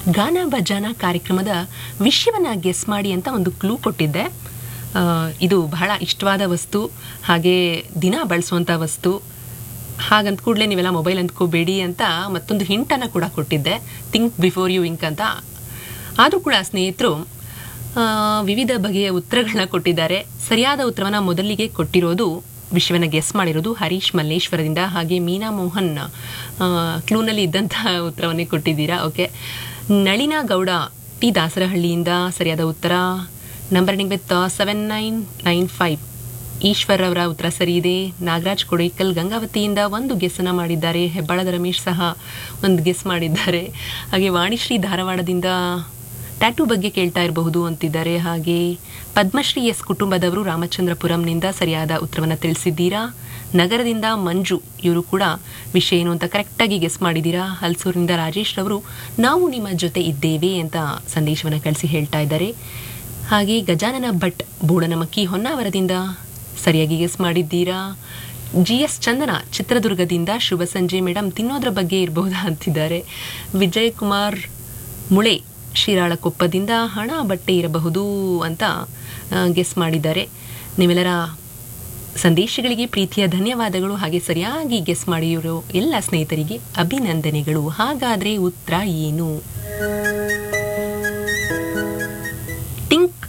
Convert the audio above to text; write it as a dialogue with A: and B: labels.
A: ಗಾನ ಭಜಾನ ಕಾರ್ಯಕ್ರಮದ ವಿಷಯವನ್ನ ಗೆಸ್ ಮಾಡಿ ಅಂತ ಒಂದು ಕ್ಲೂ ಕೊಟ್ಟಿದ್ದೆ ಆ, ಇದು ಬಹಳ ಇಷ್ಟವಾದ ವಸ್ತು ಹಾಗೆ ದಿನ ಬಳಸುವಂಥ ವಸ್ತು ಹಾಗಂತ ಕೂಡಲೇ ನೀವೆಲ್ಲ ಮೊಬೈಲ್ ಅಂದ್ಕೋಬೇಡಿ ಅಂತ ಮತ್ತೊಂದು ಹಿಂಟನ್ನು ಕೂಡ ಕೊಟ್ಟಿದ್ದೆ ಥಿಂಕ್ ಬಿಫೋರ್ ಯು ಇಂಕ್ ಅಂತ ಆದರೂ ಕೂಡ ಸ್ನೇಹಿತರು ಆ, ವಿವಿಧ ಬಗೆಯ ಉತ್ತರಗಳನ್ನ ಕೊಟ್ಟಿದ್ದಾರೆ ಸರಿಯಾದ ಉತ್ತರವನ್ನು ಮೊದಲಿಗೆ ಕೊಟ್ಟಿರೋದು ವಿಷಯವನ್ನು ಗೆಸ್ ಮಾಡಿರೋದು ಹರೀಶ್ ಮಲ್ಲೇಶ್ವರದಿಂದ ಹಾಗೆ ಮೀನಾ ಮೋಹನ್ ಆ, ಕ್ಲೂನಲ್ಲಿ ಇದ್ದಂತಹ ಉತ್ತರವನ್ನೇ ಕೊಟ್ಟಿದ್ದೀರಾ ಓಕೆ ನಳಿನಾ ಗೌಡ ಟಿ ದಾಸರಹಳ್ಳಿಯಿಂದ ಸರಿಯಾದ ಉತ್ತರ number with seven nine nine five Eshwar ಅವರ ಉತ್ತರ ಸರಿ ಇದೆ ನಾಗರಾಜ್ ಕೊಡೈಕಲ್ ಗಂಗಾವತಿಯಿಂದ ಒಂದು ಗೆಸ್ಸನ್ನು ಮಾಡಿದ್ದಾರೆ ಹೆಬ್ಬಾಳದ ರಮೇಶ್ ಸಹ ಒಂದು ಗೆಸ್ ಮಾಡಿದ್ದಾರೆ ಹಾಗೆ ವಾಣಿಶ್ರೀ ಧಾರವಾಡದಿಂದ ಟ್ಯಾಟೂ ಬಗ್ಗೆ ಕೇಳ್ತಾ ಇರಬಹುದು ಅಂತಿದ್ದಾರೆ ಹಾಗೆ ಪದ್ಮಶ್ರೀ ಎಸ್ ಕುಟುಂಬದವರು ರಾಮಚಂದ್ರಪುರಂನಿಂದ ಸರಿಯಾದ ಉತ್ತರವನ್ನು ತಿಳಿಸಿದ್ದೀರಾ ನಗರದಿಂದ ಮಂಜು ಇವರು ಕೂಡ ವಿಷಯ ಏನು ಅಂತ ಕರೆಕ್ಟಾಗಿ ಗೆಸ್ ಮಾಡಿದ್ದೀರಾ ಹಲ್ಸೂರಿನಿಂದ ರಾಜೇಶ್ ರವರು ನಾವು ನಿಮ್ಮ ಜೊತೆ ಇದ್ದೇವೆ ಅಂತ ಸಂದೇಶವನ್ನು ಕಳಿಸಿ ಹೇಳ್ತಾ ಇದ್ದಾರೆ ಹಾಗೆ ಗಜಾನನ ಭಟ್ ಬೂಡನಮಕ್ಕಿ ಹೊನ್ನಾವರದಿಂದ ಸರಿಯಾಗಿ ಗೆಸ್ ಮಾಡಿದ್ದೀರಾ ಜಿ ಎಸ್ ಚಂದನ ಚಿತ್ರದುರ್ಗದಿಂದ ಶುಭ ಸಂಜೆ ಮೇಡಮ್ ತಿನ್ನೋದ್ರ ಬಗ್ಗೆ ಇರಬಹುದಾ ಅಂತಿದ್ದಾರೆ ವಿಜಯ್ ಕುಮಾರ್ ಮುಳೆ ಶಿರಾಳಕೊಪ್ಪದಿಂದ ಹಣ ಬಟ್ಟೆ ಇರಬಹುದು ಅಂತ ಗೆಸ್ ಮಾಡಿದ್ದಾರೆ ನೀವೆಲ್ಲರ ಸಂದೇಶಗಳಿಗೆ ಪ್ರೀತಿಯ ಧನ್ಯವಾದಗಳು ಹಾಗೆ ಸರಿಯಾಗಿ ಗೆಸ್ ಮಾಡಿರೋ ಎಲ್ಲ ಸ್ನೇಹಿತರಿಗೆ ಅಭಿನಂದನೆಗಳು ಹಾಗಾದ್ರೆ ಉತ್ತರ ಏನು